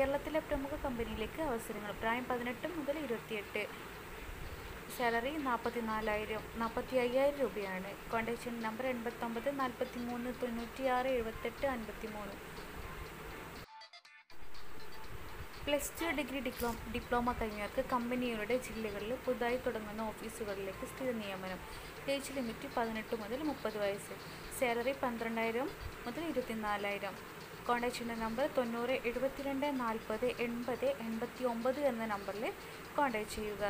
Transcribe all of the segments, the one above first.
കേരളത്തിലെ പ്രമുഖ കമ്പനിയിലേക്ക് അവസരങ്ങൾ പ്രായം പതിനെട്ട് മുതൽ ഇരുപത്തിയെട്ട് സാലറി നാൽപ്പത്തി നാലായിരം നാൽപ്പത്തി അയ്യായിരം രൂപയാണ് കോൺടാക്ട് നമ്പർ എൺപത്തൊമ്പത് നാൽപ്പത്തി മൂന്ന് തൊണ്ണൂറ്റി ആറ് എഴുപത്തെട്ട് അൻപത്തി മൂന്ന് plus two degree diploma diploma കഴിഞ്ഞവർക്ക് കമ്പനികളുടെ ജില്ലകളിൽ പുതുതായി തുടങ്ങുന്ന ഓഫീസുകളിലേക്ക് സ്ഥിര നിയമനം ഏജ് ലിമിറ്റ് പതിനെട്ട് മുതൽ മുപ്പത് വയസ്സ് സാലറി പന്ത്രണ്ടായിരം മുതൽ ഇരുപത്തിനാലായിരം കോൺടാക്റ്റിൻ്റെ നമ്പർ തൊണ്ണൂറ് എഴുപത്തിരണ്ട് നാൽപ്പത് എൺപത് എൺപത്തി ഒമ്പത് എന്ന നമ്പറിൽ കോൺടാക്റ്റ് ചെയ്യുക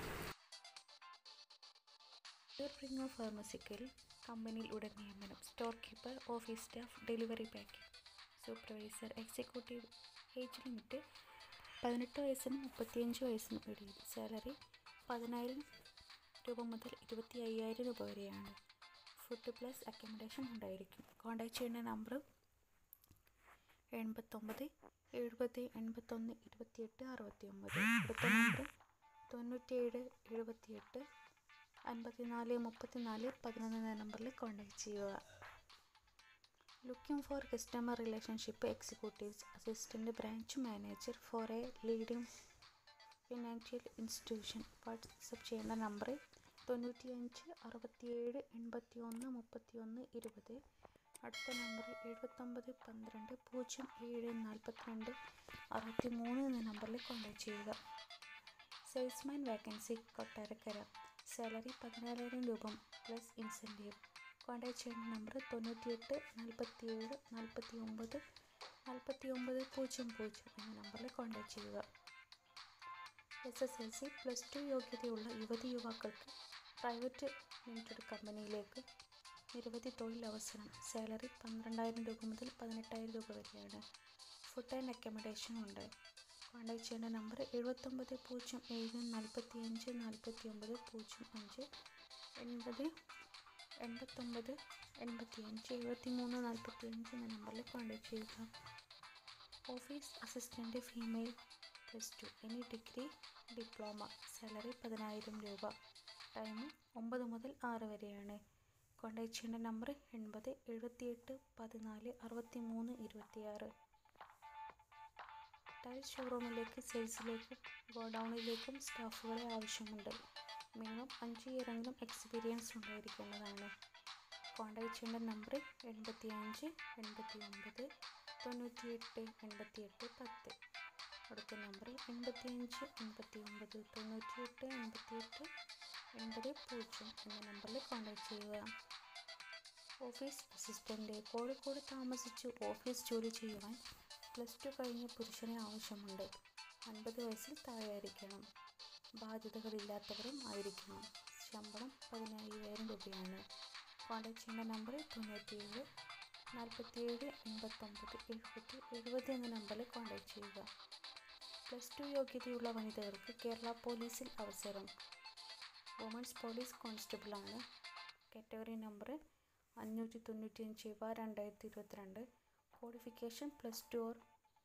പ്രിങ്ങോ ഫാർമസിക്കൽ കമ്പനിയിൽ ഉടൻ നിയമനം store keeper office staff delivery packing supervisor executive age limit പതിനെട്ട് വയസ്സിനും മുപ്പത്തിയഞ്ച് വയസ്സിനും ഇടയിൽ സാലറി പതിനായിരം രൂപ മുതൽ ഇരുപത്തി അയ്യായിരം രൂപ വരെയാണ് ഫുഡ് പ്ലസ് അക്കോമഡേഷൻ ഉണ്ടായിരിക്കും കോൺടാക്ട് ചെയ്യുന്ന നമ്പർ എൺപത്തൊമ്പത് എഴുപത് എൺപത്തൊന്ന് ഇരുപത്തിയെട്ട് അറുപത്തി ഒമ്പത് അടുത്ത നമ്പർ തൊണ്ണൂറ്റേഴ് എഴുപത്തിയെട്ട് അൻപത്തിനാല് മുപ്പത്തിനാല് പതിനൊന്ന് എന്ന നമ്പറിൽ കോൺടാക്ട് ചെയ്യുക looking for customer relationship executives assistant branch manager for a leading financial institution WhatsApp ചെയ്യുന്ന നമ്പർ തൊണ്ണൂറ്റിയഞ്ച് അറുപത്തിയേഴ് എൺപത്തി ഒന്ന് മുപ്പത്തി ഒന്ന് ഇരുപത് അടുത്ത നമ്പർ എഴുപത്തൊമ്പത് പന്ത്രണ്ട് പൂജ്യം ഏഴ് നാൽപ്പത്തിരണ്ട് അറുപത്തി മൂന്ന് എന്ന നമ്പറിൽ കോൺടാക്ട് ചെയ്യുക സെയിൽസ്മാൻ വേക്കൻസി കൊട്ടാരക്കര സാലറി പതിനാലായിരം രൂപ പ്ലസ് ഇൻസെൻറ്റീവ് കോൺടാക്ട് ചെയ്യുന്ന നമ്പർ തൊണ്ണൂറ്റിയെട്ട് നാൽപ്പത്തിയേഴ് നാൽപ്പത്തി ഒമ്പത് നാൽപ്പത്തി ഒമ്പത് പൂജ്യം പൂജ്യം എന്ന നമ്പറിൽ കോൺടാക്ട് ചെയ്യുക S S L C plus two യോഗ്യതയുള്ള യുവതി യുവാക്കൾക്ക് പ്രൈവറ്റ് ലിമിറ്റഡ് കമ്പനിയിലേക്ക് നിരവധി തൊഴിലവസരം സാലറി പന്ത്രണ്ടായിരം രൂപ മുതൽ പതിനെട്ടായിരം രൂപ വരെയാണ് ഫുഡ് ആൻഡ് അക്കോമഡേഷൻ ഉണ്ട് കോൺടാക്ട് ചെയ്യേണ്ട നമ്പർ എഴുപത്തൊമ്പത് പൂജ്യം ഏഴ് നാൽപ്പത്തി അഞ്ച് നാൽപ്പത്തി ഒമ്പത് പൂജ്യം അഞ്ച് എൺപത് എൺപത്തൊമ്പത് എൺപത്തി അഞ്ച് എഴുപത്തി മൂന്ന് നാൽപ്പത്തി അഞ്ച് എന്ന നമ്പറിൽ കോൺടാക്ട് ചെയ്യുക office assistant female plus two any degree diploma salary പതിനായിരം രൂപ ടൈം ഒമ്പത് മുതൽ ആറ് വരെയാണ് കോൺടാക്ട് ചെയ്യേണ്ട നമ്പർ എൺപത് എഴുപത്തിയെട്ട് പതിനാല് അറുപത്തി മൂന്ന് ഇരുപത്തിയാറ് ടൈൽ ഷോറൂമിലേക്ക് സെയിൽസിലേക്കും ഗോഡൗണിലേക്കും സ്റ്റാഫുകളെ ആവശ്യമുണ്ട് മിനിമം അഞ്ച് ഇയറെങ്കിലും എക്സ്പീരിയൻസ് ഉണ്ടായിരിക്കേണ്ടതാണ് കോൺടാക്ട് ചെയ്യേണ്ട നമ്പർ എൺപത്തി അഞ്ച് എൺപത്തി ഒമ്പത് തൊണ്ണൂറ്റിയെട്ട് എൺപത്തിയെട്ട് പത്ത് അടുത്ത നമ്പർ എൺപത്തി അഞ്ച് എൺപത്തി ഒമ്പത് തൊണ്ണൂറ്റിയെട്ട് എൺപത്തിയെട്ട് എൺപത് പൂജ്യം എന്ന നമ്പറിൽ കോൺടാക്ട് ചെയ്യുക ഓഫീസ് അസിസ്റ്റൻ്റ് കോഴിക്കോട് താമസിച്ച് ഓഫീസ് ജോലി ചെയ്യുവാൻ പ്ലസ് ടു കഴിഞ്ഞ പുരുഷനെ ആവശ്യമുണ്ട് അൻപത് വയസ്സിൽ താഴെയായിരിക്കണം ബാധ്യതകളില്ലാത്തവരും ആയിരിക്കണം ശമ്പളം പതിനായിരം രൂപയാണ് കോൺടാക്ട് ചെയ്യുന്ന നമ്പർ തൊണ്ണൂറ്റിയേഴ് നാൽപ്പത്തിയേഴ് എൺപത്തൊമ്പത് എഴുപത് എഴുപത് എന്ന നമ്പറിൽ കോൺടാക്ട് ചെയ്യുക പ്ലസ് ടു യോഗ്യതയുള്ള വനിതകൾക്ക് കേരള പോലീസിൽ അവസരം വുമൻസ് പോലീസ് കോൺസ്റ്റബിളാണ് കാറ്റഗറി നമ്പർ അഞ്ഞൂറ്റി തൊണ്ണൂറ്റിയഞ്ച് ബാർ രണ്ടായിരത്തി ഇരുപത്തിരണ്ട് qualification plus two or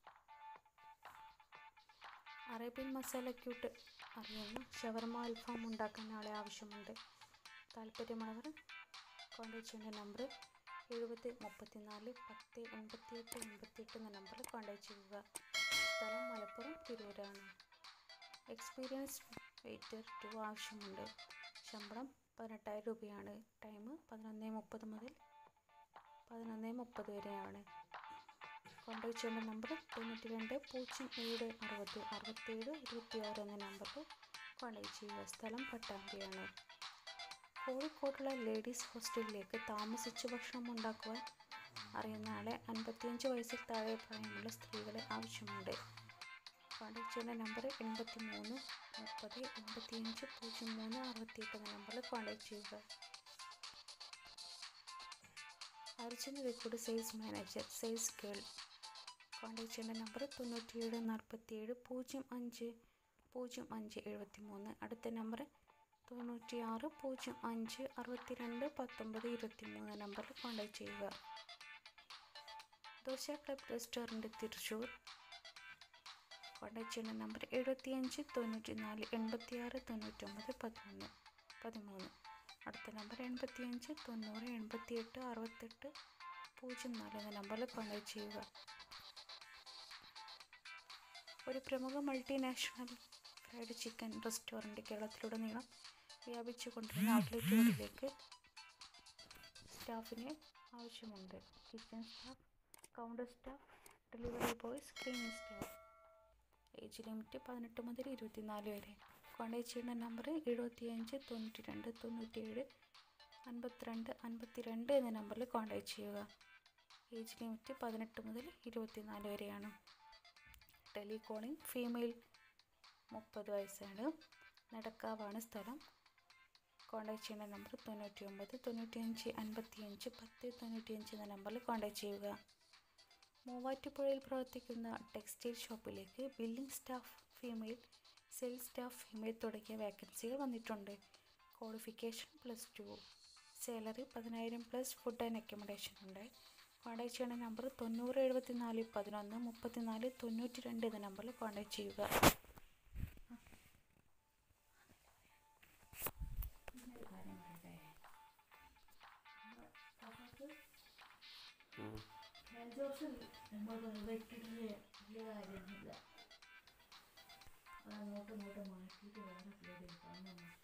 Arabian masala ക്യൂട്ട് അറിയുന്ന ഷവർമ അൽഫാം ഉണ്ടാക്കാൻ ആളെ ആവശ്യമുണ്ട് താല്പര്യമുള്ളവർ കോൺടാക്ട് ചെയ്യേണ്ട നമ്പർ എഴുപത് മുപ്പത്തിനാല് പത്ത് എൺപത്തിയെട്ട് എൺപത്തിയെട്ട് എന്ന നമ്പറിൽ കോൺടാക്ട് ചെയ്യുക സ്ഥലം മലപ്പുറം തിരൂരാണ് എക്സ്പീരിയൻസ് വെയിറ്റർ ടു ആവശ്യമുണ്ട് ശമ്പളം പതിനെട്ടായിരം രൂപയാണ് ടൈം പതിനൊന്ന് മുപ്പത് മുതൽ പതിനൊന്ന് മുപ്പത് വരെയാണ് കോൺടാക്ട് ചെയ്യേണ്ട നമ്പർ തൊണ്ണൂറ്റി രണ്ട് പൂജ്യം ഏഴ് അറുപത് അറുപത്തേഴ് ഇരുപത്തിയാറ് എന്ന നമ്പറിൽ കോൺടാക്ട് ചെയ്യുക സ്ഥലം പട്ടാമ്പിയാണ് കോഴിക്കോടുള്ള ലേഡീസ് ഹോസ്റ്റലിലേക്ക് താമസിച്ച് ഭക്ഷണം ഉണ്ടാക്കുവാൻ അറിയുന്ന ആളെ അൻപത്തിയഞ്ച് വയസ്സിൽ താഴെ പ്രായമുള്ള സ്ത്രീകളെ ആവശ്യമുണ്ട് കോൺടാക്ട് ചെയ്യേണ്ട നമ്പർ എൺപത്തി മൂന്ന് മുപ്പത് എൺപത്തിയഞ്ച് പൂജ്യം മൂന്ന് അറുപത്തിയെട്ട് എന്ന നമ്പറിൽ കോൺടാക്ട് ചെയ്യുക Arjuna record sales manager sales girl contact ചെയ്യേണ്ട നമ്പർ തൊണ്ണൂറ്റിയേഴ് നാൽപ്പത്തിയേഴ് പൂജ്യം അഞ്ച് പൂജ്യം അഞ്ച് എഴുപത്തി മൂന്ന് അടുത്ത നമ്പർ തൊണ്ണൂറ്റിയാറ് പൂജ്യം അഞ്ച് അറുപത്തിരണ്ട് പത്തൊമ്പത് ഇരുപത്തി മൂന്ന് നമ്പറിൽ കോൺടാക്ട് ചെയ്യുക Dosa club restaurant Thrissur contact ചെയ്യുന്ന നമ്പർ എഴുപത്തിയഞ്ച് തൊണ്ണൂറ്റി നാല് എൺപത്തിയാറ് തൊണ്ണൂറ്റൊമ്പത് പതിനൊന്ന് പതിമൂന്ന് അടുത്ത നമ്പർ എൺപത്തിയഞ്ച് തൊണ്ണൂറ് എൺപത്തിയെട്ട് അറുപത്തെട്ട് പൂജ്യം നാല് എന്ന നമ്പറിൽ കോൺടാക്ട് ചെയ്യുക ഒരു പ്രമുഖ മൾട്ടിനാഷണൽ ഫ്രൈഡ് ചിക്കൻ റെസ്റ്റോറൻറ്റ് കേരളത്തിലുടനീളം വ്യാപിച്ചു കൊണ്ടിരുന്ന ഔട്ട്ലെറ്റുകളിലേക്ക് സ്റ്റാഫിനെ ആവശ്യമുണ്ട് kitchen staff counter staff delivery boys cleaning staff age limit പതിനെട്ട് മുതൽ ഇരുപത്തിനാല് വരെ കോൺടാക്ട് ചെയ്യുന്ന നമ്പർ എഴുപത്തിയഞ്ച് തൊണ്ണൂറ്റി രണ്ട് തൊണ്ണൂറ്റിയേഴ് അൻപത്തിരണ്ട് അൻപത്തിരണ്ട് എന്ന നമ്പറിൽ കോൺടാക്ട് ചെയ്യുക ഏജ് ലിമിറ്റ് പതിനെട്ട് മുതൽ ഇരുപത്തിനാല് വരെയാണ് ടെലികോളിംഗ് ഫീമെയിൽ മുപ്പത് വയസ്സാണ് നടക്കാവാണ് സ്ഥലം കോൺടാക്ട് ചെയ്യുന്ന നമ്പർ തൊണ്ണൂറ്റി ഒമ്പത് തൊണ്ണൂറ്റിയഞ്ച് അൻപത്തിയഞ്ച് പത്ത് തൊണ്ണൂറ്റിയഞ്ച് എന്ന നമ്പറിൽ കോൺടാക്ട് ചെയ്യുക മൂവാറ്റുപുഴയിൽ പ്രവർത്തിക്കുന്ന ടെക്സ്റ്റൈൽ ഷോപ്പിലേക്ക് billing staff female sales staff female തുടങ്ങിയ വേക്കൻസികൾ വന്നിട്ടുണ്ട് ക്വാളിഫിക്കേഷൻ പ്ലസ് ടു സാലറി പതിനായിരം പ്ലസ് ഫുഡ് ആൻഡ് അക്കോമഡേഷൻ ഉണ്ട് കോൺടാക്ട് ചെയ്യുന്ന നമ്പർ തൊണ്ണൂറ് എഴുപത്തി നാല് പതിനൊന്ന് മുപ്പത്തിനാല് തൊണ്ണൂറ്റി രണ്ട് എന്ന നമ്പറിൽ കോൺടാക്ട് ചെയ്യുക അങ്ങോട്ടും ഇങ്ങോട്ടും മാറ്റിയിട്ട് വേറെ അപ്ലോഡ് ചെയ്തു